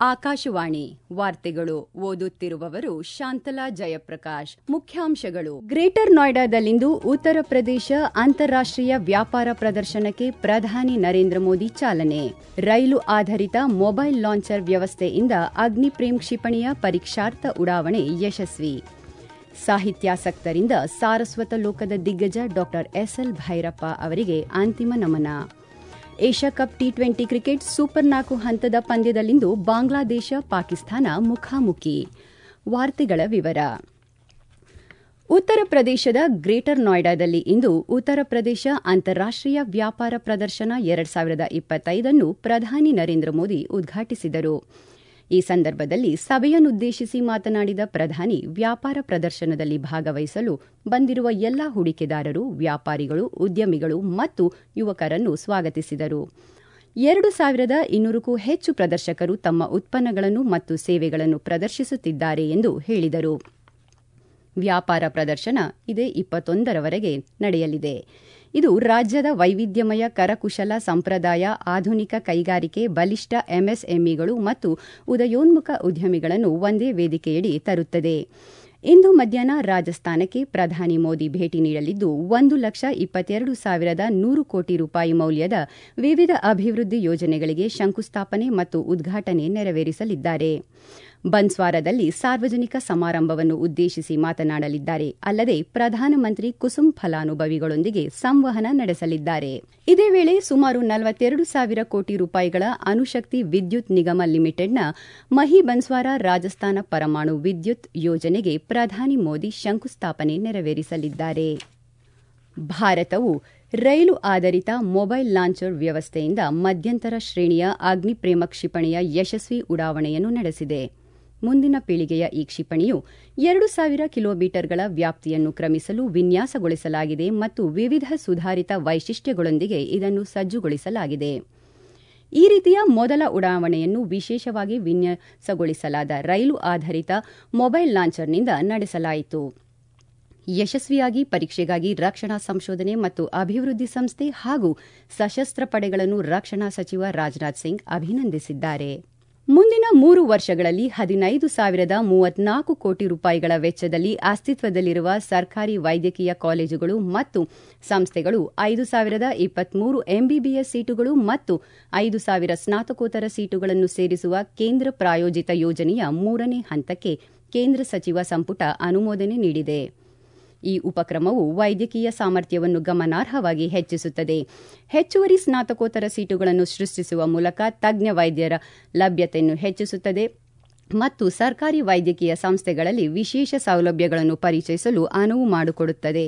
ಆಕಾಶವಾಣಿ ವಾರ್ತೆಗಳು ಓದುತ್ತಿರುವವರು ಶಾಂತಲಾ ಜಯಪ್ರಕಾಶ್ ಮುಖ್ಯಾಂಶಗಳು ಗ್ರೇಟರ್ ನೋಯ್ಡಾದಲ್ಲಿಂದು ಉತ್ತರ ಪ್ರದೇಶ ಅಂತಾರಾಷ್ಟೀಯ ವ್ಯಾಪಾರ ಪ್ರದರ್ಶನಕ್ಕೆ ಪ್ರಧಾನಿ ನರೇಂದ್ರ ಮೋದಿ ಚಾಲನೆ ರೈಲು ಆಧಾರಿತ ಮೊಬೈಲ್ ಲಾಂಚರ್ ವ್ಯವಸ್ಥೆಯಿಂದ ಅಗ್ನಿಪ್ರೇಮ್ ಕ್ಷಿಪಣಿಯ ಪರೀಕ್ಷಾರ್ಥ ಉಡಾವಣೆ ಯಶಸ್ವಿ ಸಾಹಿತ್ಯಾಸಕ್ತರಿಂದ ಸಾರಸ್ವತ ಲೋಕದ ದಿಗ್ಗಜ ಡಾ ಎಸ್ಎಲ್ ಭೈರಪ್ಪ ಅವರಿಗೆ ಅಂತಿಮ ನಮನ Asia cup T twenty cricket super ನಾಲ್ಕು ಹಂತದ ಪಂದ್ಯದಲ್ಲಿಂದು ಬಾಂಗ್ಲಾದೇಶ ಪಾಕಿಸ್ತಾನ ಮುಖಾಮುಖಿ ವಾರ್ತೆಗಳ ವಿವರ ಉತ್ತರ ಪ್ರದೇಶದ ಗ್ರೇಟರ್ ನೋಯ್ಡಾದಲ್ಲಿ ಇಂದು ಉತ್ತರ ಪ್ರದೇಶ ಅಂತಾರಾಷ್ಟೀಯ ವ್ಯಾಪಾರ ಪ್ರದರ್ಶನ ಎರಡ್ ಸಾವಿರದ ಇಪ್ಪತ್ತೈದನ್ನು ಪ್ರಧಾನಿ ನರೇಂದ್ರ ಮೋದಿ ಉದ್ಘಾಟಿಸಿದರು ಈ ಸಂದರ್ಭದಲ್ಲಿ ಸಭೆಯನ್ನುದ್ದೇಶಿಸಿ ಮಾತನಾಡಿದ ಪ್ರಧಾನಿ ವ್ಯಾಪಾರ ಪ್ರದರ್ಶನದಲ್ಲಿ ಭಾಗವಹಿಸಲು ಬಂದಿರುವ ಎಲ್ಲಾ ಹೂಡಿಕೆದಾರರು ವ್ಯಾಪಾರಿಗಳು ಉದ್ಯಮಿಗಳು ಮತ್ತು ಯುವಕರನ್ನು ಸ್ವಾಗತಿಸಿದರು ಎರಡು ಸಾವಿರದ ಇನ್ನೂರಕ್ಕೂ ಹೆಚ್ಚು ಪ್ರದರ್ಶಕರು ತಮ್ಮ ಉತ್ಪನ್ನಗಳನ್ನು ಮತ್ತು ಸೇವೆಗಳನ್ನು ಪ್ರದರ್ಶಿಸುತ್ತಿದ್ದಾರೆ ಎಂದು ಹೇಳಿದರು ವ್ಯಾಪಾರ ಪ್ರದರ್ಶನ ಇದೇ ಇಪ್ಪತ್ತೊಂದರವರೆಗೆ ನಡೆಯಲಿದೆ ಇದು ರಾಜ್ಯದ ವೈವಿಧ್ಯಮಯ ಕರಕುಶಲ ಸಂಪ್ರದಾಯ ಆಧುನಿಕ ಕೈಗಾರಿಕೆ ಬಲಿಷ್ಠ ಎಂಎಸ್ಎಂಇಗಳು ಮತ್ತು ಉದಯೋನ್ಮುಖ ಉದ್ಯಮಿಗಳನ್ನು ಒಂದೇ ವೇದಿಕೆಯಡಿ ತರುತ್ತದೆ ಇಂದು ಮಧ್ಯಾಹ್ನ ರಾಜಸ್ಥಾನಕ್ಕೆ ಪ್ರಧಾನಿ ಮೋದಿ ಭೇಟಿ ನೀಡಲಿದ್ದು ಒಂದು ಲಕ್ಷ ಇಪ್ಪತ್ತೆರಡು ಸಾವಿರದ ನೂರು ಕೋಟಿ ರೂಪಾಯಿ ಮೌಲ್ಯದ ವಿವಿಧ ಅಭಿವೃದ್ಧಿ ಯೋಜನೆಗಳಿಗೆ ಶಂಕುಸ್ಥಾಪನೆ ಮತ್ತು ಉದ್ಘಾಟನೆ ನೆರವೇರಿಸಲಿದ್ದಾರೆ ಬನ್ಸ್ವಾರದಲ್ಲಿ ಸಾರ್ವಜನಿಕ ಸಮಾರಂಭವನ್ನು ಉದ್ದೇಶಿಸಿ ಮಾತನಾಡಲಿದ್ದಾರೆ ಅಲ್ಲದೆ ಪ್ರಧಾನಮಂತ್ರಿ ಕುಸುಮ್ ಫಲಾನುಭವಿಗಳೊಂದಿಗೆ ಸಂವಹನ ನಡೆಸಲಿದ್ದಾರೆ ಇದೇ ವೇಳೆ ಸುಮಾರು ನಲವತ್ತೆರಡು ಸಾವಿರ ಕೋಟಿ ರೂಪಾಯಿಗಳ ಅಣುಶಕ್ತಿ ವಿದ್ಯುತ್ ನಿಗಮ ಲಿಮಿಟೆಡ್ನ ಮಹಿ ಬನ್ಸ್ವಾರ ರಾಜಸ್ಥಾನ ಪರಮಾಣು ವಿದ್ಯುತ್ ಯೋಜನೆಗೆ ಪ್ರಧಾನಿ ಮೋದಿ ಶಂಕುಸ್ಥಾಪನೆ ನೆರವೇರಿಸಲಿದ್ದಾರೆ ಭಾರತವು ರೈಲು ಆಧಾರಿತ ಮೊಬೈಲ್ ಲಾಂಚರ್ ವ್ಯವಸ್ಥೆಯಿಂದ ಮಧ್ಯಂತರ ಶ್ರೇಣಿಯ ಅಗ್ನಿಪ್ರೇಮ ಕ್ಷಿಪಣಿಯ ಯಶಸ್ವಿ ಉಡಾವಣೆಯನ್ನು ನಡೆಸಿದೆ ಮುಂದಿನ ಪೀಳಿಗೆಯ ಈ ಕ್ಷಿಪಣಿಯು ಎರಡು ಸಾವಿರ ಕಿಲೋಮೀಟರ್ಗಳ ವ್ಯಾಪ್ತಿಯನ್ನು ಕ್ರಮಿಸಲು ವಿನ್ಯಾಸಗೊಳಿಸಲಾಗಿದೆ ಮತ್ತು ವಿವಿಧ ಸುಧಾರಿತ ವೈಶಿಷ್ಟ್ಯಗಳೊಂದಿಗೆ ಇದನ್ನು ಸಜ್ಜುಗೊಳಿಸಲಾಗಿದೆ ಈ ರೀತಿಯ ಮೊದಲ ಉಡಾವಣೆಯನ್ನು ವಿಶೇಷವಾಗಿ ವಿನ್ಯಾಸಗೊಳಿಸಲಾದ ರೈಲು ಆಧಾರಿತ ಮೊಬೈಲ್ ಲಾಂಚರ್ನಿಂದ ನಡೆಸಲಾಯಿತು ಯಶಸ್ವಿಯಾಗಿ ಪರೀಕ್ಷೆಗಾಗಿ ರಕ್ಷಣಾ ಸಂಶೋಧನೆ ಮತ್ತು ಅಭಿವೃದ್ಧಿ ಸಂಸ್ಥೆ ಹಾಗೂ ಸಶಸ್ತ್ರ ಪಡೆಗಳನ್ನು ರಕ್ಷಣಾ ಸಚಿವ ರಾಜನಾಥ್ ಸಿಂಗ್ ಅಭಿನಂದಿಸಿದ್ದಾರೆ ಮುಂದಿನ ಮೂರು ವರ್ಷಗಳಲ್ಲಿ ಹದಿನೈದು ಸಾವಿರದ ಮೂವತ್ನಾಲ್ಕು ಕೋಟಿ ರೂಪಾಯಿಗಳ ವೆಚ್ಚದಲ್ಲಿ ಅಸ್ತಿತ್ವದಲ್ಲಿರುವ ಸರ್ಕಾರಿ ವೈದ್ಯಕೀಯ ಕಾಲೇಜುಗಳು ಮತ್ತು ಸಂಸ್ಥೆಗಳು ಐದು ಸಾವಿರದ ಇಪ್ಪತ್ಮೂರು ಎಂಬಿಬಿಎಸ್ ಸೀಟುಗಳು ಮತ್ತು ಐದು ಸಾವಿರ ಸ್ನಾತಕೋತ್ತರ ಸೀಟುಗಳನ್ನು ಸೇರಿಸುವ ಕೇಂದ್ರ ಪ್ರಾಯೋಜಿತ ಯೋಜನೆಯ ಮೂರನೇ ಹಂತಕ್ಕೆ ಕೇಂದ್ರ ಸಚಿವ ಸಂಪುಟ ಅನುಮೋದನೆ ನೀಡಿದೆ ಈ ಉಪಕ್ರಮವು ವೈದ್ಯಕೀಯ ಸಾಮರ್ಥ್ಯವನ್ನು ಗಮನಾರ್ಹವಾಗಿ ಹೆಚ್ಚಿಸುತ್ತದೆ ಹೆಚ್ಚುವರಿ ಸ್ನಾತಕೋತ್ತರ ಸೀಟುಗಳನ್ನು ಸೃಷ್ಟಿಸುವ ಮೂಲಕ ತಜ್ಞ ವೈದ್ಯರ ಲಭ್ಯತೆಯನ್ನು ಹೆಚ್ಚಿಸುತ್ತದೆ ಮತ್ತು ಸರ್ಕಾರಿ ವೈದ್ಯಕೀಯ ಸಂಸ್ಥೆಗಳಲ್ಲಿ ವಿಶೇಷ ಸೌಲಭ್ಯಗಳನ್ನು ಪರಿಚಯಿಸಲು ಅನುವು ಮಾಡಿಕೊಡುತ್ತದೆ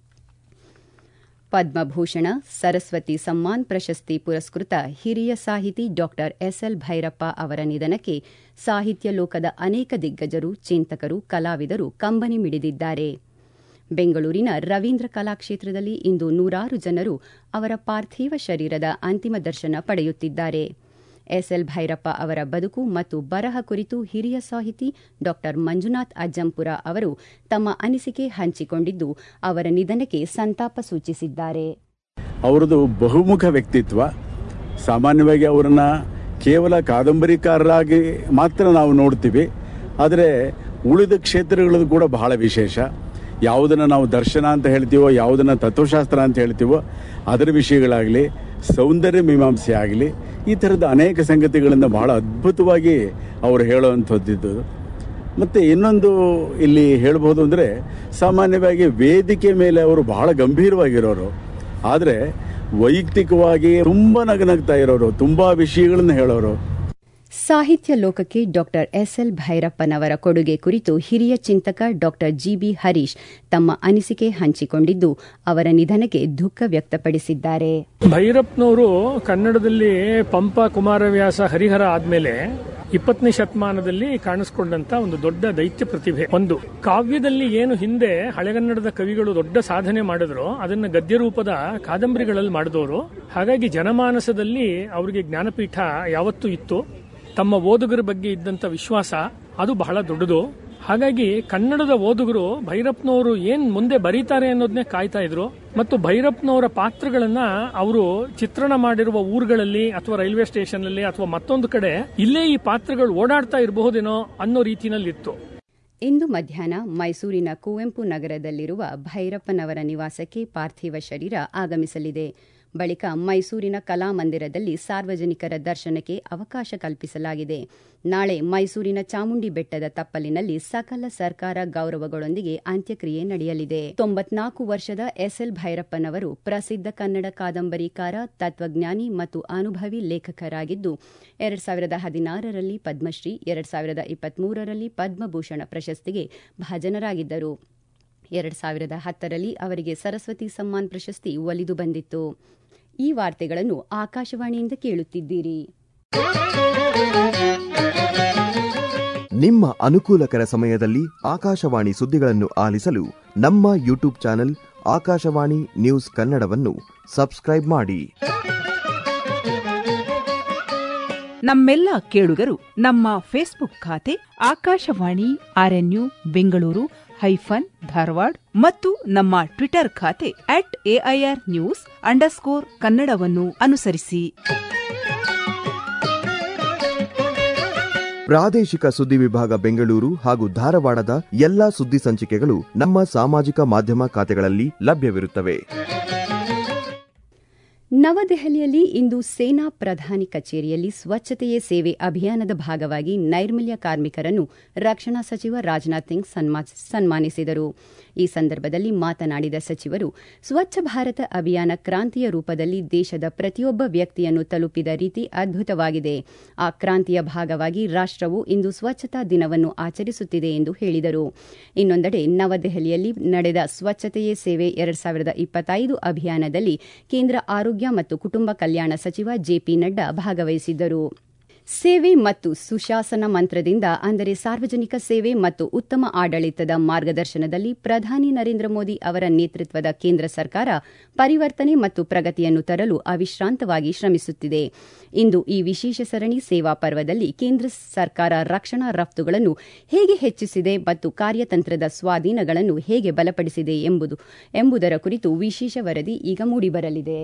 ಪದ್ಮಭೂಷಣ ಸರಸ್ವತಿ ಸಮ್ಮಾನ್ ಪ್ರಶಸ್ತಿ ಪುರಸ್ಕೃತ ಹಿರಿಯ ಸಾಹಿತಿ ಡಾ ಎಸ್ಎಲ್ ಭೈರಪ್ಪ ಅವರ ನಿಧನಕ್ಕೆ ಸಾಹಿತ್ಯ ಲೋಕದ ಅನೇಕ ದಿಗ್ಗಜರು ಚಿಂತಕರು ಕಲಾವಿದರು ಕಂಬನಿ ಮಿಡಿದಿದ್ದಾರೆ ಬೆಂಗಳೂರಿನ ರವೀಂದ್ರ ಕಲಾಕ್ಷೇತ್ರದಲ್ಲಿ ಇಂದು ನೂರಾರು ಜನರು ಅವರ ಪಾರ್ಥಿವ ಶರೀರದ ಅಂತಿಮ ದರ್ಶನ ಪಡೆಯುತ್ತಿದ್ದಾರೆ ಎಸ್ಎಲ್ ಭೈರಪ್ಪ ಅವರ ಬದುಕು ಮತ್ತು ಬರಹ ಕುರಿತು ಹಿರಿಯ ಸಾಹಿತಿ ಡಾ ಮಂಜುನಾಥ್ ಅಜ್ಜಂಪುರ ಅವರು ತಮ್ಮ ಅನಿಸಿಕೆ ಹಂಚಿಕೊಂಡಿದ್ದು ಅವರ ನಿಧನಕ್ಕೆ ಸಂತಾಪ ಸೂಚಿಸಿದ್ದಾರೆ ಅವರದು ಬಹುಮುಖ ವ್ಯಕ್ತಿತ್ವ ಸಾಮಾನ್ಯವಾಗಿ ಅವರನ್ನ ಕೇವಲ ಕಾದಂಬರಿಕಾರರಾಗಿ ಮಾತ್ರ ನಾವು ನೋಡ್ತೀವಿ ಆದರೆ ಉಳಿದ ಕ್ಷೇತ್ರಗಳದ್ದು ಕೂಡ ಬಹಳ ವಿಶೇಷ ಯಾವುದನ್ನು ನಾವು ದರ್ಶನ ಅಂತ ಹೇಳ್ತೀವೋ ಯಾವುದನ್ನು ತತ್ವಶಾಸ್ತ್ರ ಅಂತ ಹೇಳ್ತೀವೋ ಅದರ ವಿಷಯಗಳಾಗಲಿ ಸೌಂದರ್ಯ ಮೀಮಾಂಸೆ ಆಗಲಿ ಈ ಥರದ ಅನೇಕ ಸಂಗತಿಗಳನ್ನು ಬಹಳ ಅದ್ಭುತವಾಗಿ ಅವರು ಹೇಳುವಂಥದ್ದಿದ್ದು ಮತ್ತು ಇನ್ನೊಂದು ಇಲ್ಲಿ ಹೇಳ್ಬೋದು ಅಂದರೆ ಸಾಮಾನ್ಯವಾಗಿ ವೇದಿಕೆ ಮೇಲೆ ಅವರು ಬಹಳ ಗಂಭೀರವಾಗಿರೋರು ಆದರೆ ವೈಯಕ್ತಿಕವಾಗಿ ತುಂಬ ನಗನಗ್ತಾ ಇರೋರು ತುಂಬ ವಿಷಯಗಳನ್ನು ಹೇಳೋರು ಸಾಹಿತ್ಯ ಲೋಕಕ್ಕೆ ಡಾ ಎಸ್ಎಲ್ ಭೈರಪ್ಪನವರ ಕೊಡುಗೆ ಕುರಿತು ಹಿರಿಯ ಚಿಂತಕ ಡಾ ಜಿಬಿ ಹರೀಶ್ ತಮ್ಮ ಅನಿಸಿಕೆ ಹಂಚಿಕೊಂಡಿದ್ದು ಅವರ ನಿಧನಕ್ಕೆ ದುಃಖ ವ್ಯಕ್ತಪಡಿಸಿದ್ದಾರೆ ಭೈರಪ್ಪನವರು ಕನ್ನಡದಲ್ಲಿ ಪಂಪ ಕುಮಾರವ್ಯಾಸ ಹರಿಹರ ಆದ್ಮೇಲೆ ಇಪ್ಪತ್ತನೇ ಶತಮಾನದಲ್ಲಿ ಕಾಣಿಸ್ಕೊಂಡಂತ ಒಂದು ದೊಡ್ಡ ದೈತ್ಯ ಪ್ರತಿಭೆ ಒಂದು ಕಾವ್ಯದಲ್ಲಿ ಏನು ಹಿಂದೆ ಹಳೆಗನ್ನಡದ ಕವಿಗಳು ದೊಡ್ಡ ಸಾಧನೆ ಮಾಡಿದ್ರು ಅದನ್ನ ಗದ್ಯ ರೂಪದ ಕಾದಂಬರಿಗಳಲ್ಲಿ ಮಾಡಿದವರು ಹಾಗಾಗಿ ಜನಮಾನಸದಲ್ಲಿ ಅವರಿಗೆ ಜ್ಞಾನಪೀಠ ಯಾವತ್ತೂ ಇತ್ತು ತಮ್ಮ ಓದುಗರ ಬಗ್ಗೆ ಇದ್ದಂತ ವಿಶ್ವಾಸ ಅದು ಬಹಳ ದೊಡ್ಡದು ಹಾಗಾಗಿ ಕನ್ನಡದ ಓದುಗರು ಭೈರಪ್ಪನವರು ಏನ್ ಮುಂದೆ ಬರೀತಾರೆ ಅನ್ನೋದನ್ನೇ ಕಾಯ್ತಾ ಇದ್ರು ಮತ್ತು ಭೈರಪ್ಪನವರ ಪಾತ್ರಗಳನ್ನ ಅವರು ಚಿತ್ರಣ ಮಾಡಿರುವ ಊರುಗಳಲ್ಲಿ ಅಥವಾ ರೈಲ್ವೆ ಸ್ಟೇಷನ್ ಅಲ್ಲಿ ಅಥವಾ ಮತ್ತೊಂದು ಕಡೆ ಇಲ್ಲೇ ಈ ಪಾತ್ರಗಳು ಓಡಾಡ್ತಾ ಇರಬಹುದೇನೋ ಅನ್ನೋ ರೀತಿನಲ್ಲಿ ಇತ್ತು ಇಂದು ಮಧ್ಯಾಹ್ನ ಮೈಸೂರಿನ ಕುವೆಂಪು ನಗರದಲ್ಲಿರುವ ಭೈರಪ್ಪನವರ ನಿವಾಸಕ್ಕೆ ಪಾರ್ಥಿವ ಶರೀರ ಆಗಮಿಸಲಿದೆ ಬಳಿಕ ಮೈಸೂರಿನ ಕಲಾಮಂದಿರದಲ್ಲಿ ಸಾರ್ವಜನಿಕರ ದರ್ಶನಕ್ಕೆ ಅವಕಾಶ ಕಲ್ಪಿಸಲಾಗಿದೆ ನಾಳೆ ಮೈಸೂರಿನ ಚಾಮುಂಡಿ ಬೆಟ್ಟದ ತಪ್ಪಲಿನಲ್ಲಿ ಸಕಲ ಸರ್ಕಾರ ಗೌರವಗಳೊಂದಿಗೆ ಅಂತ್ಯಕ್ರಿಯೆ ನಡೆಯಲಿದೆ ತೊಂಬತ್ನಾಲ್ಕು ವರ್ಷದ ಎಸ್ಎಲ್ ಭೈರಪ್ಪನವರು ಪ್ರಸಿದ್ಧ ಕನ್ನಡ ಕಾದಂಬರಿಕಾರ ತತ್ವಜ್ಞಾನಿ ಮತ್ತು ಅನುಭವಿ ಲೇಖಕರಾಗಿದ್ದು ಎರಡ್ ಸಾವಿರದ ಹದಿನಾರರಲ್ಲಿ ಪದ್ಮಶ್ರೀ ಎರಡ್ ಸಾವಿರದ ಇಪ್ಪತ್ಮೂರರಲ್ಲಿ ಪದ್ಮಭೂಷಣ ಪ್ರಶಸ್ತಿಗೆ ಭಾಜನರಾಗಿದ್ದರು ಎರಡ್ ಸಾವಿರದ ಹತ್ತರಲ್ಲಿ ಅವರಿಗೆ ಸರಸ್ವತಿ ಸಮ್ಮಾನ್ ಪ್ರಶಸ್ತಿ ಒಲಿದು ಬಂದಿತ್ತು ಈ ವಾರ್ತೆಗಳನ್ನು ಆಕಾಶವಾಣಿಯಿಂದ ಕೇಳುತ್ತಿದ್ದೀರಿ ನಿಮ್ಮ ಅನುಕೂಲಕರ ಸಮಯದಲ್ಲಿ ಆಕಾಶವಾಣಿ ಸುದ್ದಿಗಳನ್ನು ಆಲಿಸಲು ನಮ್ಮ ಯೂಟ್ಯೂಬ್ ಚಾನೆಲ್ ಆಕಾಶವಾಣಿ ನ್ಯೂಸ್ ಕನ್ನಡವನ್ನು ಸಬ್ಸ್ಕ್ರೈಬ್ ಮಾಡಿ ನಮ್ಮೆಲ್ಲ ಕೇಳುಗರು ನಮ್ಮ ಫೇಸ್ಬುಕ್ ಖಾತೆ ಆಕಾಶವಾಣಿ ಆರ್ಎನ್ಯು ಬೆಂಗಳೂರು ಹೈಫನ್ ಧಾರವಾಡ ಮತ್ತು ನಮ್ಮ ಟ್ವಿಟರ್ ಖಾತೆ ಅಟ್ ಎಐಆರ್ ನ್ಯೂಸ್ ಅಂಡರ್ಸ್ಕೋರ್ ಕನ್ನಡವನ್ನು ಅನುಸರಿಸಿ ಪ್ರಾದೇಶಿಕ ಸುದ್ದಿ ವಿಭಾಗ ಬೆಂಗಳೂರು ಹಾಗೂ ಧಾರವಾಡದ ಎಲ್ಲಾ ಸುದ್ದಿ ಸಂಚಿಕೆಗಳು ನಮ್ಮ ಸಾಮಾಜಿಕ ಮಾಧ್ಯಮ ಖಾತೆಗಳಲ್ಲಿ ಲಭ್ಯವಿರುತ್ತವೆ ನವದೆಹಲಿಯಲ್ಲಿ ಇಂದು ಸೇನಾ ಪ್ರಧಾನಿ ಕಚೇರಿಯಲ್ಲಿ ಸ್ವಚ್ಛತೆಯೇ ಸೇವೆ ಅಭಿಯಾನದ ಭಾಗವಾಗಿ ನೈರ್ಮಲ್ಯ ಕಾರ್ಮಿಕರನ್ನು ರಕ್ಷಣಾ ಸಚಿವ ರಾಜನಾಥ್ ಸಿಂಗ್ ಸನ್ಮಾನಿಸಿದರು ಈ ಸಂದರ್ಭದಲ್ಲಿ ಮಾತನಾಡಿದ ಸಚಿವರು ಸ್ವಚ್ಛ ಭಾರತ ಅಭಿಯಾನ ಕ್ರಾಂತಿಯ ರೂಪದಲ್ಲಿ ದೇಶದ ಪ್ರತಿಯೊಬ್ಬ ವ್ಯಕ್ತಿಯನ್ನು ತಲುಪಿದ ರೀತಿ ಅದ್ಭುತವಾಗಿದೆ ಆ ಕ್ರಾಂತಿಯ ಭಾಗವಾಗಿ ರಾಷ್ಟವು ಇಂದು ಸ್ವಚ್ಛತಾ ದಿನವನ್ನು ಆಚರಿಸುತ್ತಿದೆ ಎಂದು ಹೇಳಿದರು ಇನ್ನೊಂದೆಡೆ ನವದೆಹಲಿಯಲ್ಲಿ ನಡೆದ ಸ್ವಚ್ಛತೆಯೇ ಸೇವೆ ಎರಡ್ ಸಾವಿರದ ಇಪ್ಪತ್ತೈದು ಅಭಿಯಾನದಲ್ಲಿ ಕೇಂದ್ರ ಆರೋಗ್ಯ ಮತ್ತು ಕುಟುಂಬ ಕಲ್ಯಾಣ ಸಚಿವ ಜೆಪಿ ನಡ್ಡಾ ಭಾಗವಹಿಸಿದ್ದರು ಸೇವೆ ಮತ್ತು ಸುಶಾಸನ ಮಂತ್ರದಿಂದ ಅಂದರೆ ಸಾರ್ವಜನಿಕ ಸೇವೆ ಮತ್ತು ಉತ್ತಮ ಆಡಳಿತದ ಮಾರ್ಗದರ್ಶನದಲ್ಲಿ ಪ್ರಧಾನಿ ನರೇಂದ್ರ ಮೋದಿ ಅವರ ನೇತೃತ್ವದ ಕೇಂದ್ರ ಸರ್ಕಾರ ಪರಿವರ್ತನೆ ಮತ್ತು ಪ್ರಗತಿಯನ್ನು ತರಲು ಅವಿಶ್ರಾಂತವಾಗಿ ಶ್ರಮಿಸುತ್ತಿದೆ ಇಂದು ಈ ವಿಶೇಷ ಸರಣಿ ಸೇವಾ ಪರ್ವದಲ್ಲಿ ಕೇಂದ್ರ ಸರ್ಕಾರ ರಕ್ಷಣಾ ರಫ್ತುಗಳನ್ನು ಹೇಗೆ ಹೆಚ್ಚಿಸಿದೆ ಮತ್ತು ಕಾರ್ಯತಂತ್ರದ ಸ್ವಾಧೀನಗಳನ್ನು ಹೇಗೆ ಬಲಪಡಿಸಿದೆ ಎಂಬುದು ಎಂಬುದರ ಕುರಿತು ವಿಶೇಷ ವರದಿ ಈಗ ಮೂಡಿಬರಲಿದೆ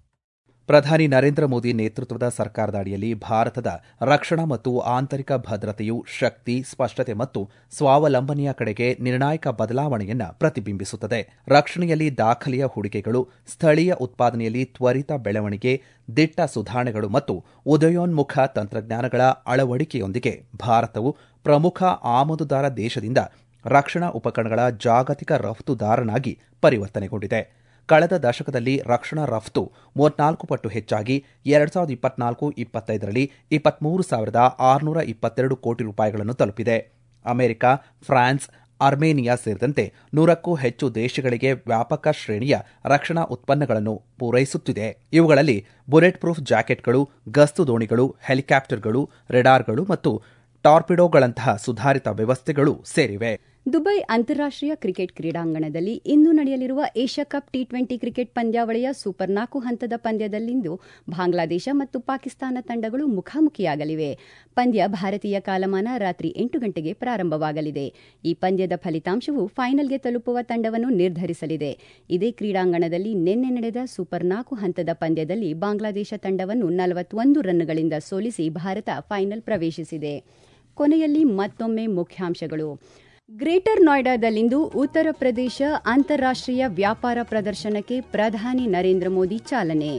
ಪ್ರಧಾನಿ ನರೇಂದ್ರ ಮೋದಿ ನೇತೃತ್ವದ ಸರ್ಕಾರದ ಅಡಿಯಲ್ಲಿ ಭಾರತದ ರಕ್ಷಣಾ ಮತ್ತು ಆಂತರಿಕ ಭದ್ರತೆಯು ಶಕ್ತಿ ಸ್ಪಷ್ಟತೆ ಮತ್ತು ಸ್ವಾವಲಂಬನೆಯ ಕಡೆಗೆ ನಿರ್ಣಾಯಕ ಬದಲಾವಣೆಯನ್ನ ಪ್ರತಿಬಿಂಬಿಸುತ್ತದೆ ರಕ್ಷಣೆಯಲ್ಲಿ ದಾಖಲೆಯ ಹೂಡಿಕೆಗಳು ಸ್ಥಳೀಯ ಉತ್ಪಾದನೆಯಲ್ಲಿ ತ್ವರಿತ ಬೆಳವಣಿಗೆ ದಿಟ್ಟ ಸುಧಾರಣೆಗಳು ಮತ್ತು ಉದಯೋನ್ಮುಖ ತಂತ್ರಜ್ಞಾನಗಳ ಅಳವಡಿಕೆಯೊಂದಿಗೆ ಭಾರತವು ಪ್ರಮುಖ ಆಮದುದಾರ ದೇಶದಿಂದ ರಕ್ಷಣಾ ಉಪಕರಣಗಳ ಜಾಗತಿಕ ರಫ್ತುದಾರನಾಗಿ ಪರಿವರ್ತನೆಗೊಂಡಿದೆ ಕಳೆದ ದಶಕದಲ್ಲಿ ರಕ್ಷಣಾ ರಫ್ತು ಮೂವತ್ನಾಲ್ಕು ಪಟ್ಟು ಹೆಚ್ಚಾಗಿ ಎರಡ್ ಸಾವಿರದ ಇಪ್ಪತ್ನಾಲ್ಕು ಇಪ್ಪತ್ತೈದರಲ್ಲಿ ಇಪ್ಪತ್ಮೂರು ಸಾವಿರದ ಆರುನೂರ ಇಪ್ಪತ್ತೆರಡು ಕೋಟಿ ರೂಪಾಯಿಗಳನ್ನು ತಲುಪಿದೆ ಅಮೆರಿಕ ಫ್ರಾನ್ಸ್ ಅರ್ಮೇನಿಯಾ ಸೇರಿದಂತೆ ನೂರಕ್ಕೂ ಹೆಚ್ಚು ದೇಶಗಳಿಗೆ ವ್ಯಾಪಕ ಶ್ರೇಣಿಯ ರಕ್ಷಣಾ ಉತ್ಪನ್ನಗಳನ್ನು ಪೂರೈಸುತ್ತಿದೆ ಇವುಗಳಲ್ಲಿ ಬುಲೆಟ್ ಪ್ರೂಫ್ ಜಾಕೆಟ್ಗಳು ಗಸ್ತು ದೋಣಿಗಳು ಹೆಲಿಕಾಪ್ಟರ್ಗಳು ರೆಡಾರ್ಗಳು ಮತ್ತು ಟಾರ್ಪಿಡೋಗಳಂತಹ ಸುಧಾರಿತ ವ್ಯವಸ್ಥೆಗಳು ಸೇರಿವೆ ದುಬೈ ಅಂತಾರಾಷ್ಟೀಯ ಕ್ರಿಕೆಟ್ ಕ್ರೀಡಾಂಗಣದಲ್ಲಿ ಇಂದು ನಡೆಯಲಿರುವ Asia cup T twenty cricket ಪಂದ್ಯಾವಳಿಯ ಸೂಪರ್ ನಾಲ್ಕು ಹಂತದ ಪಂದ್ಯದಲ್ಲಿಂದು ಬಾಂಗ್ಲಾದೇಶ ಮತ್ತು ಪಾಕಿಸ್ತಾನ ತಂಡಗಳು ಮುಖಾಮುಖಿಯಾಗಲಿವೆ ಪಂದ್ಯ ಭಾರತೀಯ ಕಾಲಮಾನ ರಾತ್ರಿ ಎಂಟು ಗಂಟೆಗೆ ಪ್ರಾರಂಭವಾಗಲಿದೆ ಈ ಪಂದ್ಯದ ಫಲಿತಾಂಶವು ಫೈನಲ್ಗೆ ತಲುಪುವ ತಂಡವನ್ನು ನಿರ್ಧರಿಸಲಿದೆ ಇದೇ ಕ್ರೀಡಾಂಗಣದಲ್ಲಿ ನಿನ್ನೆ ನಡೆದ ಸೂಪರ್ ನಾಲ್ಕು ಹಂತದ ಪಂದ್ಯದಲ್ಲಿ ಬಾಂಗ್ಲಾದೇಶ ತಂಡವನ್ನು ನಲವತ್ತೊಂದು ರನ್ಗಳಿಂದ ಸೋಲಿಸಿ ಭಾರತ ಫೈನಲ್ ಪ್ರವೇಶಿಸಿದೆ ಕೊನೆಯಲ್ಲಿ ಮತ್ತೊಮ್ಮೆ ಮುಖ್ಯಾಂಶಗಳು ಗ್ರೇಟರ್ ನೋಯ್ಡಾದಲ್ಲಿಂದು ಉತ್ತರ ಪ್ರದೇಶ ಅಂತಾರಾಷ್ಟೀಯ ವ್ಯಾಪಾರ ಪ್ರದರ್ಶನಕ್ಕೆ ಪ್ರಧಾನಿ ನರೇಂದ್ರ ಮೋದಿ ಚಾಲನೆ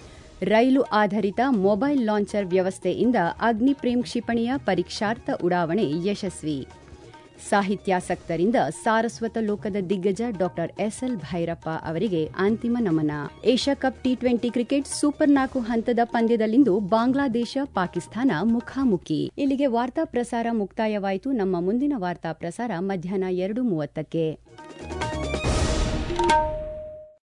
ರೈಲು ಆಧಾರಿತ ಮೊಬೈಲ್ ಲಾಂಚರ್ ವ್ಯವಸ್ಥೆಯಿಂದ ಅಗ್ನಿಪ್ರೇಮ್ ಕ್ಷಿಪಣಿಯ ಪರೀಕ್ಷಾರ್ಥ ಉಡಾವಣೆ ಯಶಸ್ವಿ ಸಾಹಿತ್ಯಾಸಕ್ತರಿಂದ ಸಾರಸ್ವತ ಲೋಕದ ದಿಗ್ಗಜ ಡಾಕ್ಟರ್ ಎಸ್ಎಲ್ ಭೈರಪ್ಪ ಅವರಿಗೆ ಅಂತಿಮ ನಮನ Asia cup T twenty cricket super ನಾಲ್ಕು ಹಂತದ ಪಂದ್ಯದಲ್ಲಿಂದು ಬಾಂಗ್ಲಾದೇಶ ಪಾಕಿಸ್ತಾನ ಮುಖಾಮುಖಿ ಇಲ್ಲಿಗೆ ವಾರ್ತಾ ಪ್ರಸಾರ ಮುಕ್ತಾಯವಾಯಿತು ನಮ್ಮ ಮುಂದಿನ ವಾರ್ತಾ ಪ್ರಸಾರ ಮಧ್ಯಾಹ್ನ ಎರಡು ಮೂವತ್ತಕ್ಕೆ